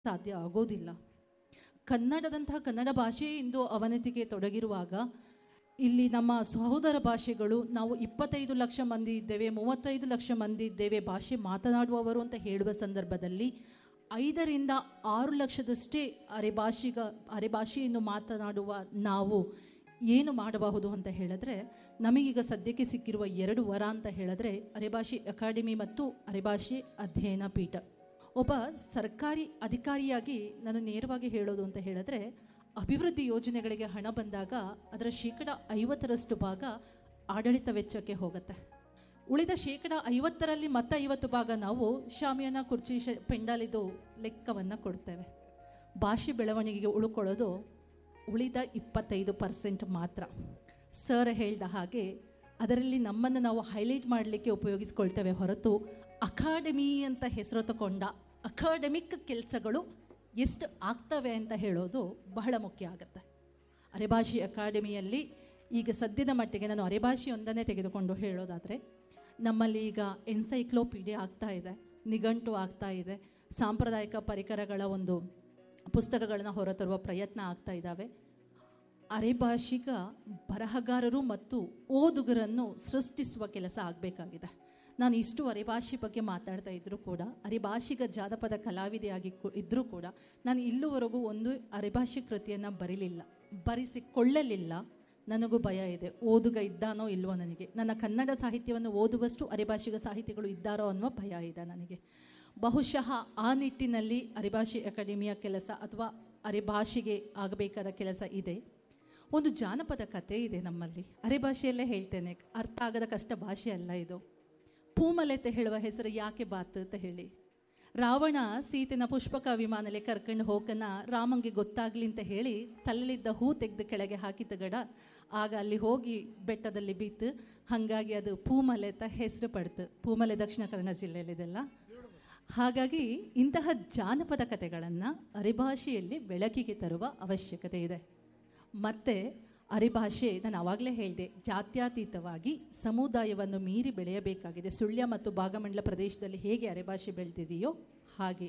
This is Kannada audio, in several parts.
ಸಾಧ್ಯ ಆಗೋದಿಲ್ಲ ಕನ್ನಡದಂತಹ ಕನ್ನಡ ಭಾಷೆ ಇಂದು ಅವನತಿಗೆ ತೊಡಗಿರುವಾಗ ಇಲ್ಲಿ ನಮ್ಮ ಸಹೋದರ ಭಾಷೆಗಳು ನಾವು ಇಪ್ಪತ್ತೈದು ಲಕ್ಷ ಮಂದಿ ಇದ್ದೇವೆ ಮೂವತ್ತೈದು ಲಕ್ಷ ಮಂದಿ ಇದ್ದೇವೆ ಭಾಷೆ ಮಾತನಾಡುವವರು ಅಂತ ಹೇಳುವ ಸಂದರ್ಭದಲ್ಲಿ ಐದರಿಂದ ಆರು ಲಕ್ಷದಷ್ಟೇ ಅರೆಭಾಷಿಗ ಅರೆಭಾಷೆಯನ್ನು ಮಾತನಾಡುವ ನಾವು ಏನು ಮಾಡಬಹುದು ಅಂತ ಹೇಳಿದ್ರೆ ನಮಗೀಗ ಸದ್ಯಕ್ಕೆ ಸಿಕ್ಕಿರುವ ಎರಡು ವರ ಅಂತ ಹೇಳಿದ್ರೆ ಅರೆಭಾಷೆ ಅಕಾಡೆಮಿ ಮತ್ತು ಅರೆಭಾಷೆ ಅಧ್ಯಯನ ಪೀಠ ಒಬ್ಬ ಸರ್ಕಾರಿ ಅಧಿಕಾರಿಯಾಗಿ ನಾನು ನೇರವಾಗಿ ಹೇಳೋದು ಅಂತ ಹೇಳಿದ್ರೆ ಅಭಿವೃದ್ಧಿ ಯೋಜನೆಗಳಿಗೆ ಹಣ ಬಂದಾಗ ಅದರ ಶೇಕಡ ಐವತ್ತರಷ್ಟು ಭಾಗ ಆಡಳಿತ ವೆಚ್ಚಕ್ಕೆ ಹೋಗುತ್ತೆ ಉಳಿದ ಶೇಕಡ ಐವತ್ತರಲ್ಲಿ ಮತ್ತೆ ಐವತ್ತು ಭಾಗ ನಾವು ಶಾಮಿಯಾನ ಕುರ್ಚಿ ಶ ಪೆಂಡಾಲಿದು ಲೆಕ್ಕವನ್ನು ಕೊಡ್ತೇವೆ ಭಾಷೆ ಬೆಳವಣಿಗೆಗೆ ಉಳ್ಕೊಳ್ಳೋದು ಉಳಿದ ಇಪ್ಪತ್ತೈದು ಪರ್ಸೆಂಟ್ ಮಾತ್ರ ಸರ್ ಹೇಳ್ದ ಹಾಗೆ ಅದರಲ್ಲಿ ನಮ್ಮನ್ನು ನಾವು ಹೈಲೈಟ್ ಮಾಡಲಿಕ್ಕೆ ಉಪಯೋಗಿಸ್ಕೊಳ್ತೇವೆ ಹೊರತು ಅಕಾಡೆಮಿ ಅಂತ ಹೆಸರು ತಗೊಂಡ ಅಕಾಡೆಮಿಕ್ ಕೆಲಸಗಳು ಎಷ್ಟು ಆಗ್ತವೆ ಅಂತ ಹೇಳೋದು ಬಹಳ ಮುಖ್ಯ ಆಗುತ್ತೆ ಅರೆಭಾಷೆ ಅಕಾಡೆಮಿಯಲ್ಲಿ ಈಗ ಸದ್ಯದ ಮಟ್ಟಿಗೆ ನಾನು ಅರೆಭಾಷೆಯೊಂದನ್ನೇ ತೆಗೆದುಕೊಂಡು ಹೇಳೋದಾದರೆ ನಮ್ಮಲ್ಲಿ ಈಗ ಎನ್ಸೈಕ್ಲೋಪೀಡಿಯಾ ಆಗ್ತಾ ಇದೆ ನಿಘಂಟು ಆಗ್ತಾ ಇದೆ ಸಾಂಪ್ರದಾಯಿಕ ಪರಿಕರಗಳ ಒಂದು ಪುಸ್ತಕಗಳನ್ನು ಹೊರತರುವ ಪ್ರಯತ್ನ ಆಗ್ತಾ ಇದ್ದಾವೆ ಅರೆಭಾಷಿಕ ಬರಹಗಾರರು ಮತ್ತು ಓದುಗರನ್ನು ಸೃಷ್ಟಿಸುವ ಕೆಲಸ ಆಗಬೇಕಾಗಿದೆ ನಾನು ಇಷ್ಟು ಅರೆಭಾಷೆ ಬಗ್ಗೆ ಮಾತಾಡ್ತಾ ಇದ್ದರೂ ಕೂಡ ಅರೆಭಾಷಿಗ ಜಾನಪದ ಕಲಾವಿದೆಯಾಗಿ ಕು- ಇದ್ದರೂ ಕೂಡ ನಾನು ಇಲ್ಲಿವರೆಗೂ ಒಂದು ಅರೆಭಾಷೆ ಕೃತಿಯನ್ನು ಬರೀಲಿಲ್ಲ ಬರೆಸಿಕೊಳ್ಳಲಿಲ್ಲ ನನಗೂ ಭಯ ಇದೆ ಓದುಗ ಇದ್ದಾನೋ ಇಲ್ವೋ ನನಗೆ ನನ್ನ ಕನ್ನಡ ಸಾಹಿತ್ಯವನ್ನು ಓದುವಷ್ಟು ಅರೆಭಾಷಿಗ ಸಾಹಿತಿಗಳು ಇದ್ದಾರೋ ಅನ್ನೋ ಭಯ ಇದೆ ನನಗೆ ಬಹುಶಃ ಆ ನಿಟ್ಟಿನಲ್ಲಿ ಅರೆಭಾಷೆ ಅಕಾಡೆಮಿಯ ಕೆಲಸ ಅಥವಾ ಅರೆಭಾಷೆಗೆ ಆಗಬೇಕಾದ ಕೆಲಸ ಇದೆ ಒಂದು ಜಾನಪದ ಕಥೆ ಇದೆ ನಮ್ಮಲ್ಲಿ ಅರೆಭಾಷೆಯಲ್ಲೇ ಹೇಳ್ತೇನೆ ಅರ್ಥ ಆಗದ ಕಷ್ಟ ಭಾಷೆ ಅಲ್ಲ ಇದು ಪೂಮಲೆತೆ ಹೇಳುವ ಹೆಸರು ಯಾಕೆ ಬಾತ್ ಅಂತ ಹೇಳಿ ರಾವಣ ಸೀತೆನ ಪುಷ್ಪಕ ವಿಮಾನಲೆ ಕರ್ಕೊಂಡು ಹೋಗನ ರಾಮಂಗೆ ಗೊತ್ತಾಗ್ಲಿ ಅಂತ ಹೇಳಿ ತಲ್ಲಿದ್ದ ಹೂ ತೆಗೆದು ಕೆಳಗೆ ಹಾಕಿದ ಗಡ ಆಗ ಅಲ್ಲಿ ಹೋಗಿ ಬೆಟ್ಟದಲ್ಲಿ ಬಿತ್ತು ಹಾಗಾಗಿ ಅದು ಪೂಮಲೆ ಅಂತ ಹೆಸರು ಪಡ್ತು ಪೂಮಲೆ ದಕ್ಷಿಣ ಕನ್ನಡ ಜಿಲ್ಲೆಯಲ್ಲಿದೆಲ್ಲ ಹಾಗಾಗಿ ಇಂತಹ ಜಾನಪದ ಕಥೆಗಳನ್ನು ಅರೆಭಾಷೆಯಲ್ಲಿ ಬೆಳಕಿಗೆ ತರುವ ಅವಶ್ಯಕತೆ ಇದೆ ಮತ್ತು ಅರೆಭಾಷೆ ನಾನು ಆವಾಗಲೇ ಹೇಳಿದೆ ಜಾತ್ಯತೀತವಾಗಿ ಸಮುದಾಯವನ್ನು ಮೀರಿ ಬೆಳೆಯಬೇಕಾಗಿದೆ ಸುಳ್ಯ ಮತ್ತು ಭಾಗಮಂಡಲ ಪ್ರದೇಶದಲ್ಲಿ ಹೇಗೆ ಅರೆಭಾಷೆ ಬೆಳೆದಿದೆಯೋ ಹಾಗೆ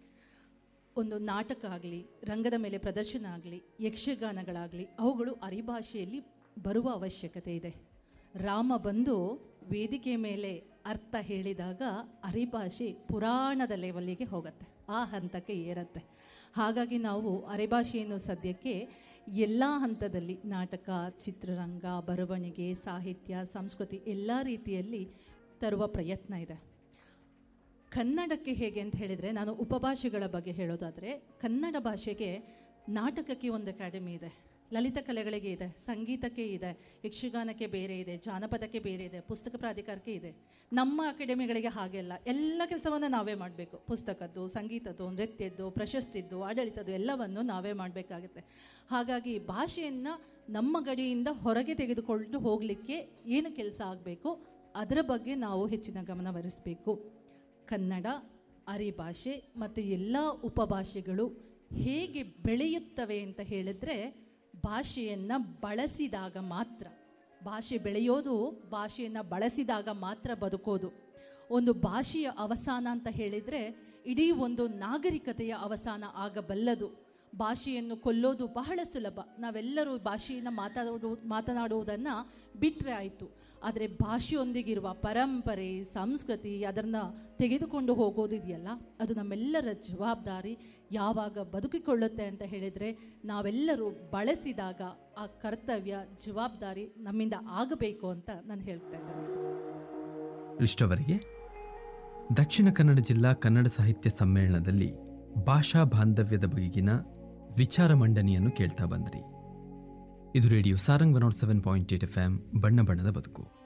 ಒಂದು ನಾಟಕ ಆಗಲಿ ರಂಗದ ಮೇಲೆ ಪ್ರದರ್ಶನ ಆಗಲಿ ಯಕ್ಷಗಾನಗಳಾಗಲಿ ಅವುಗಳು ಅರಿಭಾಷೆಯಲ್ಲಿ ಬರುವ ಅವಶ್ಯಕತೆ ಇದೆ ರಾಮ ಬಂದು ವೇದಿಕೆ ಮೇಲೆ ಅರ್ಥ ಹೇಳಿದಾಗ ಅರಿಭಾಷೆ ಪುರಾಣದ ಲೆವೆಲ್ಲಿಗೆ ಹೋಗುತ್ತೆ ಆ ಹಂತಕ್ಕೆ ಏರತ್ತೆ ಹಾಗಾಗಿ ನಾವು ಅರೆಭಾಷೆಯನ್ನು ಸದ್ಯಕ್ಕೆ ಎಲ್ಲ ಹಂತದಲ್ಲಿ ನಾಟಕ ಚಿತ್ರರಂಗ ಬರವಣಿಗೆ ಸಾಹಿತ್ಯ ಸಂಸ್ಕೃತಿ ಎಲ್ಲ ರೀತಿಯಲ್ಲಿ ತರುವ ಪ್ರಯತ್ನ ಇದೆ ಕನ್ನಡಕ್ಕೆ ಹೇಗೆ ಅಂತ ಹೇಳಿದರೆ ನಾನು ಉಪಭಾಷೆಗಳ ಬಗ್ಗೆ ಹೇಳೋದಾದರೆ ಕನ್ನಡ ಭಾಷೆಗೆ ನಾಟಕಕ್ಕೆ ಒಂದು ಅಕಾಡೆಮಿ ಇದೆ ಲಲಿತ ಕಲೆಗಳಿಗೆ ಇದೆ ಸಂಗೀತಕ್ಕೆ ಇದೆ ಯಕ್ಷಗಾನಕ್ಕೆ ಬೇರೆ ಇದೆ ಜಾನಪದಕ್ಕೆ ಬೇರೆ ಇದೆ ಪುಸ್ತಕ ಪ್ರಾಧಿಕಾರಕ್ಕೆ ಇದೆ ನಮ್ಮ ಅಕಾಡೆಮಿಗಳಿಗೆ ಹಾಗೆಲ್ಲ ಎಲ್ಲ ಕೆಲಸವನ್ನು ನಾವೇ ಮಾಡಬೇಕು ಪುಸ್ತಕದ್ದು ಸಂಗೀತದ್ದು ನೃತ್ಯದ್ದು ಪ್ರಶಸ್ತಿದ್ದು ಆಡಳಿತದ್ದು ಎಲ್ಲವನ್ನು ನಾವೇ ಮಾಡಬೇಕಾಗುತ್ತೆ ಹಾಗಾಗಿ ಭಾಷೆಯನ್ನು ನಮ್ಮ ಗಡಿಯಿಂದ ಹೊರಗೆ ತೆಗೆದುಕೊಂಡು ಹೋಗಲಿಕ್ಕೆ ಏನು ಕೆಲಸ ಆಗಬೇಕು ಅದರ ಬಗ್ಗೆ ನಾವು ಹೆಚ್ಚಿನ ಗಮನ ಹರಿಸಬೇಕು ಕನ್ನಡ ಅರಿಭಾಷೆ ಮತ್ತು ಎಲ್ಲ ಉಪಭಾಷೆಗಳು ಹೇಗೆ ಬೆಳೆಯುತ್ತವೆ ಅಂತ ಹೇಳಿದ್ರೆ ಭಾಷೆಯನ್ನು ಬಳಸಿದಾಗ ಮಾತ್ರ ಭಾಷೆ ಬೆಳೆಯೋದು ಭಾಷೆಯನ್ನು ಬಳಸಿದಾಗ ಮಾತ್ರ ಬದುಕೋದು ಒಂದು ಭಾಷೆಯ ಅವಸಾನ ಅಂತ ಹೇಳಿದರೆ ಇಡೀ ಒಂದು ನಾಗರಿಕತೆಯ ಅವಸಾನ ಆಗಬಲ್ಲದು ಭಾಷೆಯನ್ನು ಕೊಲ್ಲೋದು ಬಹಳ ಸುಲಭ ನಾವೆಲ್ಲರೂ ಭಾಷೆಯನ್ನು ಮಾತಾಡೋ ಮಾತನಾಡುವುದನ್ನು ಬಿಟ್ಟರೆ ಆಯಿತು ಆದರೆ ಭಾಷೆಯೊಂದಿಗಿರುವ ಪರಂಪರೆ ಸಂಸ್ಕೃತಿ ಅದನ್ನು ತೆಗೆದುಕೊಂಡು ಹೋಗೋದಿದೆಯಲ್ಲ ಅದು ನಮ್ಮೆಲ್ಲರ ಜವಾಬ್ದಾರಿ ಯಾವಾಗ ಬದುಕಿಕೊಳ್ಳುತ್ತೆ ಅಂತ ಹೇಳಿದರೆ ನಾವೆಲ್ಲರೂ ಬಳಸಿದಾಗ ಆ ಕರ್ತವ್ಯ ಜವಾಬ್ದಾರಿ ನಮ್ಮಿಂದ ಆಗಬೇಕು ಅಂತ ನಾನು ಹೇಳ್ತಾ ಇದ್ದೇನೆ ಇಷ್ಟವರೆಗೆ ದಕ್ಷಿಣ ಕನ್ನಡ ಜಿಲ್ಲಾ ಕನ್ನಡ ಸಾಹಿತ್ಯ ಸಮ್ಮೇಳನದಲ್ಲಿ ಭಾಷಾ ಬಾಂಧವ್ಯದ ಬಗೆಗಿನ ವಿಚಾರ ಮಂಡನೆಯನ್ನು ಕೇಳ್ತಾ ಬಂದ್ರಿ ಇದು radio Sarang one nought seven point eight F M ಬಣ್ಣ ಬಣ್ಣದ ಬದುಕು